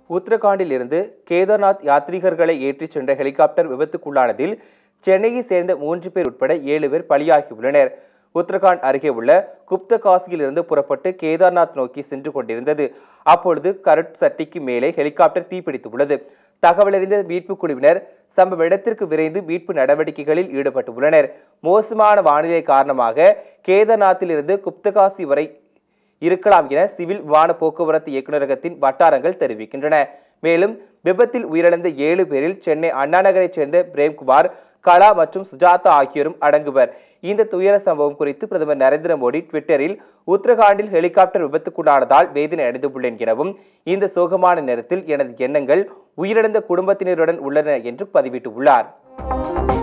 உத்தரகாண்டில் இருந்து கேதார்நாத் யாத்ரீகர்களை ஏற்றிச் சென்ற ஹெலிகாப்டர் விபத்துக்குள்ளானதில் சென்னையை சேர்ந்த மூன்று பேர் உட்பட ஏழு பேர் பலியாகியுள்ளனர் உத்தரகாண்ட் அருகே உள்ள குப்தகாசியில் இருந்து புறப்பட்டு கேதார்நாத் நோக்கி சென்று கொண்டிருந்தது அப்பொழுது கருட் சட்டிக்கு மேலே ஹெலிகாப்டர் தீப்பிடித்துள்ளது தகவலறிந்த மீட்புக் குழுவினர் சம்பவ இடத்திற்கு விரைந்து மீட்பு நடவடிக்கைகளில் ஈடுபட்டுள்ளனர் மோசமான வானிலை காரணமாக கேதார்நாத்தில் இருந்து குப்தகாசி வரை இருக்கலாம் என சிவில் விமான போக்குவரத்து இயக்குநரகத்தின் வட்டாரங்கள் தெரிவிக்கின்றன மேலும் விபத்தில் உயிரிழந்த ஏழு பேரில் சென்னை அண்ணா நகரைச் சேர்ந்த பிரேம்குமார் கலா மற்றும் சுஜாதா ஆகியோரும் அடங்குவர் இந்த துயர சம்பவம் குறித்து பிரதமர் நரேந்திர மோடி ட்விட்டரில் உத்தரகாண்டில் ஹெலிகாப்டர் விபத்துக்குள்ளானதால் வேதனை அடைந்துள்ளேன் எனவும் இந்த சோகமான நேரத்தில் எனது எண்ணங்கள் உயிரிழந்த குடும்பத்தினருடன் உள்ளன என்று பதிவிட்டுள்ளார்